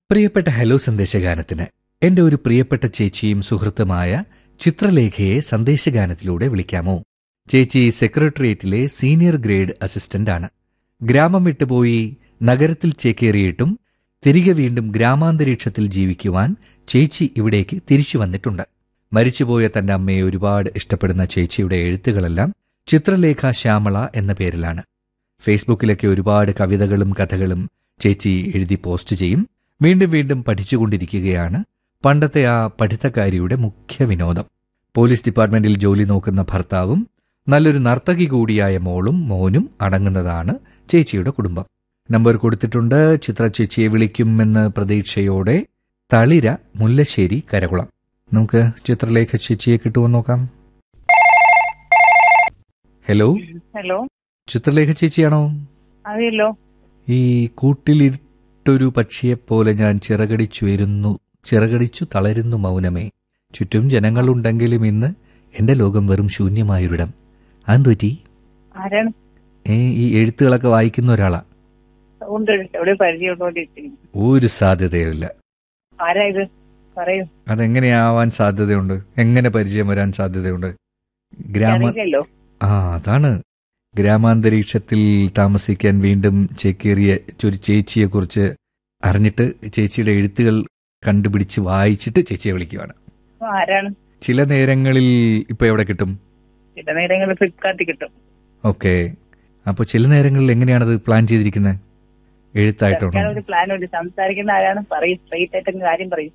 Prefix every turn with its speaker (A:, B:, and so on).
A: പ്രിയപ്പെട്ട ഹലോ സന്ദേശഗാനത്തിന് എന്റെ ഒരു പ്രിയപ്പെട്ട ചേച്ചിയും സുഹൃത്തുമായ ചിത്രലേഖയെ സന്ദേശഗാനത്തിലൂടെ വിളിക്കാമോ ചേച്ചി സെക്രട്ടേറിയറ്റിലെ സീനിയർ ഗ്രേഡ് അസിസ്റ്റന്റ് ആണ് ഗ്രാമം വിട്ടുപോയി നഗരത്തിൽ ചേക്കേറിയിട്ടും തിരികെ വീണ്ടും ഗ്രാമാന്തരീക്ഷത്തിൽ ജീവിക്കുവാൻ ചേച്ചി ഇവിടേക്ക് തിരിച്ചു വന്നിട്ടുണ്ട് മരിച്ചുപോയ തന്റെ അമ്മയെ ഒരുപാട് ഇഷ്ടപ്പെടുന്ന ചേച്ചിയുടെ എഴുത്തുകളെല്ലാം ചിത്രലേഖ ശ്യാമള എന്ന പേരിലാണ് ഫേസ്ബുക്കിലൊക്കെ ഒരുപാട് കവിതകളും കഥകളും ചേച്ചി എഴുതി പോസ്റ്റ് ചെയ്യും വീണ്ടും വീണ്ടും പഠിച്ചുകൊണ്ടിരിക്കുകയാണ് പണ്ടത്തെ ആ പഠിത്തക്കാരിയുടെ മുഖ്യ വിനോദം പോലീസ് ഡിപ്പാർട്ട്മെന്റിൽ ജോലി നോക്കുന്ന ഭർത്താവും നല്ലൊരു നർത്തകി കൂടിയായ മോളും മോനും അടങ്ങുന്നതാണ് ചേച്ചിയുടെ കുടുംബം നമ്പർ കൊടുത്തിട്ടുണ്ട് ചിത്ര ചേച്ചിയെ വിളിക്കുമെന്ന് പ്രതീക്ഷയോടെ തളിര മുല്ലശ്ശേരി കരകുളം നമുക്ക് ചിത്രലേഖ ചേച്ചിയെ കിട്ടുമോ നോക്കാം ഹലോ
B: ഹലോ
A: ചിത്രലേഖ ചേച്ചിയാണോ
B: അതെയല്ലോ
A: ഈ കൂട്ടിലിട്ടൊരു പക്ഷിയെപ്പോലെ ഞാൻ ചിറകടിച്ചുയരുന്നു ചിറകടിച്ചു തളരുന്നു മൗനമേ ചുറ്റും ജനങ്ങളുണ്ടെങ്കിലും ഇന്ന് എന്റെ ലോകം വെറും ശൂന്യമായൊരിടം അതെന്തുപറ്റി
B: ആരാണ്
A: ഏ ഈ എഴുത്തുകളൊക്കെ വായിക്കുന്ന ഒരാളാ
B: ഉണ്ട് എവിടെ പരിചയമുള്ളോണ്ടിരിക്കുന്നു
A: ഒരു സാധ്യതയുമില്ല
B: ആരാ ഇത് പറയൂ
A: അതെങ്ങനെയാവാൻ സാധ്യതയുണ്ട് എങ്ങനെ പരിചയം വരാൻ സാധ്യതയുണ്ട് ഗ്രാമ
B: അറിയില്ലല്ലോ
A: ആ അതാണ് ഗ്രാമാന്തരീക്ഷത്തിൽ താമസിക്കാൻ വീണ്ടും ചേക്കേറിയ ഒരു ചേച്ചിയെ കുറിച്ച് അറിഞ്ഞിട്ട് ചേച്ചിയുടെ എഴുത്തുകൾ കണ്ടുപിടിച്ച് വായിച്ചിട്ട് ചേച്ചിയെ വിളിക്കുകയാണ്
B: അപ്പൊ ആരാണ്
A: ചില നേരങ്ങളിൽ ഇപ്പൊ എവിടെ കിട്ടും
B: ചില നേരങ്ങളിൽ ഫ്ലിപ്കാർട്ടിൽ കിട്ടും
A: ഓക്കെ അപ്പോൾ ചില നേരങ്ങളിൽ എങ്ങനെയാണത് പ്ലാൻ ചെയ്തിരിക്കുന്നത് എഴുത്തായിട്ടാണോ
B: ഞാൻ ഒരു പ്ലാൻ ഉണ്ട് സംസാരിക്കുന്ന ആരാണ് പറയും സ്ട്രൈറ്റ് ആയിട്ട് അങ്ങ് കാര്യം പറയും